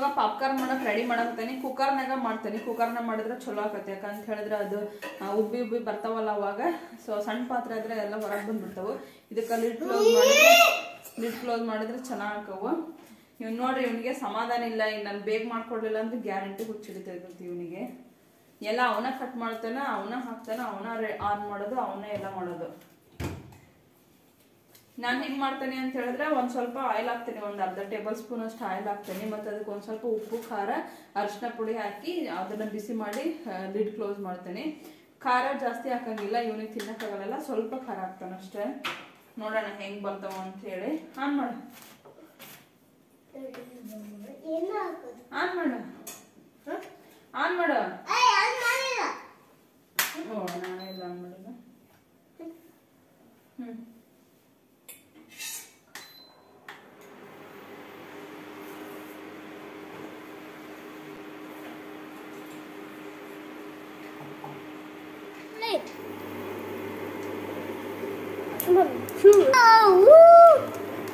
Popcorn ಮಾಡಕ್ ready ಮಾಡಕ್ತೇನೆ ಕುಕ್ಕರ್ನಾಗ ಮಾಡ್ತೇನೆ ಕುಕ್ಕರ್ನ ಮಾಡಿದ್ರೆ ಚಲೋ ಆಕತಿ ಯಾಕಂತ ಹೇಳಿದ್ರೆ ಅದು ಆ, ಉಬ್ಬಿ ಉಬ್ಬಿ ಬರ್ತಾವಲ್ಲ ಅವಾಗ ಸೊ ಸಣ್ಣ ಪಾತ್ರೆ ಆದ್ರೆ ಎಲ್ಲ ಹೊರಗೆ ಬಂದ್ಬಿಡ್ತಾವು ಇದಕ್ಕೆ ಲಿಡ್ ಕ್ಲೋಸ್ ಮಾಡಿದ್ರೆ ಲಿಡ್ ಕ್ಲೋಸ್ ಮಾಡಿದ್ರೆ ಚೆನ್ನಾಗ್ ಆಕವು ಇವ್ ನೋಡ್ರಿ ಇವನಿಗೆ ಸಮಾಧಾನ ಇಲ್ಲ ಈಗ ನಾನು ಬೇಗ ಮಾಡ್ಕೊಡ್ಲಿಲ್ಲ ಅಂದ್ರೆ ಗ್ಯಾರಂಟಿ ಹುಚ್ಚಿಡಿತೈತಂತ ಇವನಿಗೆ ಎಲ್ಲ ಅವನ ಕಟ್ ಮಾಡ್ತಾನ ಅವನ ಹಾಕ್ತಾನ ಅವನ ಆನ್ ಮಾಡೋದು ಅವನೇ ಎಲ್ಲ ಮಾಡೋದು ನಾನು ಹಿಂಗೆ ಮಾಡ್ತೇನೆ ಅಂತ ಹೇಳಿದ್ರೆ ಒಂದು ಸ್ವಲ್ಪ ಆಯಿಲ್ ಹಾಕ್ತೀನಿ ಒಂದು ಅರ್ಧ ಟೇಬಲ್ ಸ್ಪೂನ್ ಅಷ್ಟು ಆಯಿಲ್ ಹಾಕ್ತೀನಿ ಮತ್ತು ಅದಕ್ಕೆ ಒಂದು ಸ್ವಲ್ಪ ಉಪ್ಪು ಖಾರ ಅರಿಶಿನ ಪುಡಿ ಹಾಕಿ ಅದನ್ನು ಬಿಸಿ ಮಾಡಿ ಲಿಡ್ ಕ್ಲೋಸ್ ಮಾಡ್ತೀನಿ ಖಾರ ಜಾಸ್ತಿ ಹಾಕಂಗಿಲ್ಲ ಇವನಿಗೆ ತಿನ್ನಕ್ಕಾಗಲ್ಲ ಸ್ವಲ್ಪ ಖಾರ ಹಾಕ್ತಾನೆ ಅಷ್ಟೇ ನೋಡೋಣ ಹೆಂಗೆ ಬರ್ತಾವ ಅಂತ ಹೇಳಿ ಆನ್ ಮಾಡು ಏನು ಹಾಕೋದು ಆನ್ ಮಾಡು ಆನ್ ಮಾಡು ಏಯ್ ಅದು ಮಾಡಿಲ್ಲ ಓ ನಾನೆಲ್ಲ ಆನ್ ಮಾಡೋದು ಹ್ಞೂ Wait. Oh, woo!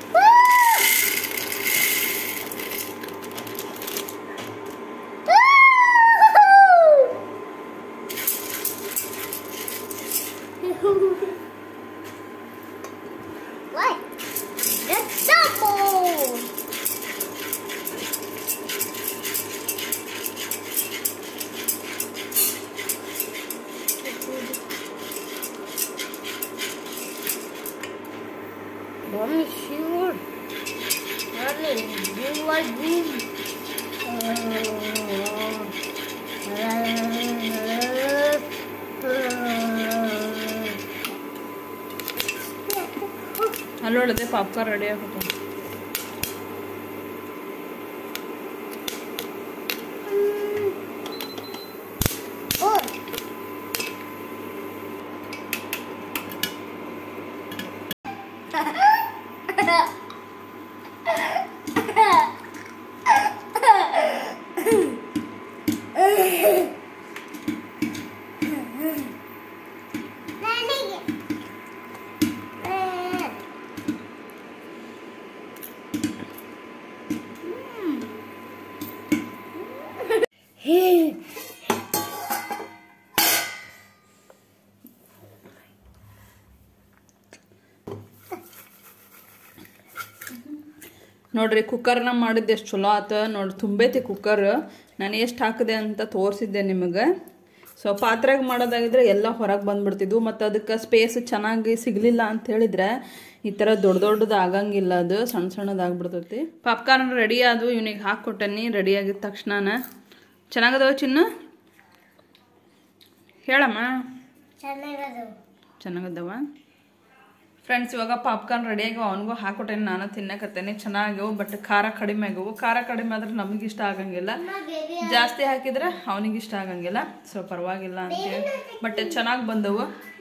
Woo! What? That's double! Mommy, sure. Mommy, you like this? ಅಲ್ಲೊಳದೆ ಪಾಪ್ಕಾರ್ನ್ ರೆಡಿ ಆಗುತ್ತೆ Oh. Hey. ನೋಡ್ರಿ ಕುಕ್ಕರ್ನ ಮಾಡಿದ್ದು ಎಷ್ಟು ಚಲೋ ಆತ ನೋಡ್ರಿ ತುಂಬೈತಿ ಕುಕ್ಕರ್ ನಾನು ಎಷ್ಟು ಹಾಕಿದೆ ಅಂತ ತೋರಿಸಿದ್ದೆ ನಿಮಗೆ ಸೊ ಪಾತ್ರೆಗೆ ಮಾಡೋದಾಗಿದ್ರೆ ಎಲ್ಲ ಹೊರಗೆ ಬಂದ್ಬಿಡ್ತಿದ್ವು ಮತ್ತು ಅದಕ್ಕೆ ಸ್ಪೇಸ್ ಚೆನ್ನಾಗಿ ಸಿಗಲಿಲ್ಲ ಅಂತ ಹೇಳಿದ್ರೆ ಈ ಥರ ದೊಡ್ಡ ದೊಡ್ಡದು ಆಗಂಗಿಲ್ಲ ಅದು ಸಣ್ಣ ಸಣ್ಣದಾಗ್ಬಿಡ್ತೈತಿ ಪಾಪ್ಕಾರ್ನ್ ರೆಡಿ ಆದವು ಇವನಿಗೆ ಹಾಕ್ಕೊಟ್ಟನಿ ರೆಡಿ ಆಗಿದ ತಕ್ಷಣ ಚೆನ್ನಾಗದವ ಚಿನ್ನ ಹೇಳಮ್ಮ ಚೆನ್ನಾಗದು ಚೆನ್ನಾಗದವ ಫ್ರೆಂಡ್ಸ್ ಇವಾಗ ಪಾಪ್ಕಾರ್ನ್ ರೆಡಿ ಆಗ್ಯಾವ ಅವನಿಗೂ ಹಾಕೊಟ್ಟೇನೆ ನಾನು ತಿನ್ನಕತ್ತೇನೆ ಚೆನ್ನಾಗ್ಯವು ಬಟ್ ಖಾರ ಕಡಿಮೆ ಆಗ್ಯವು ಖಾರ ಕಡಿಮೆ ಆದ್ರೆ ನಮಗೆ ಇಷ್ಟ ಆಗಂಗಿಲ್ಲ ಜಾಸ್ತಿ ಹಾಕಿದ್ರೆ ಅವನಿಗೆ ಇಷ್ಟ ಆಗಂಗಿಲ್ಲ ಸೊ ಪರವಾಗಿಲ್ಲ ಅಂತೇಳಿ ಬಟ್ ಚೆನ್ನಾಗಿ ಬಂದವು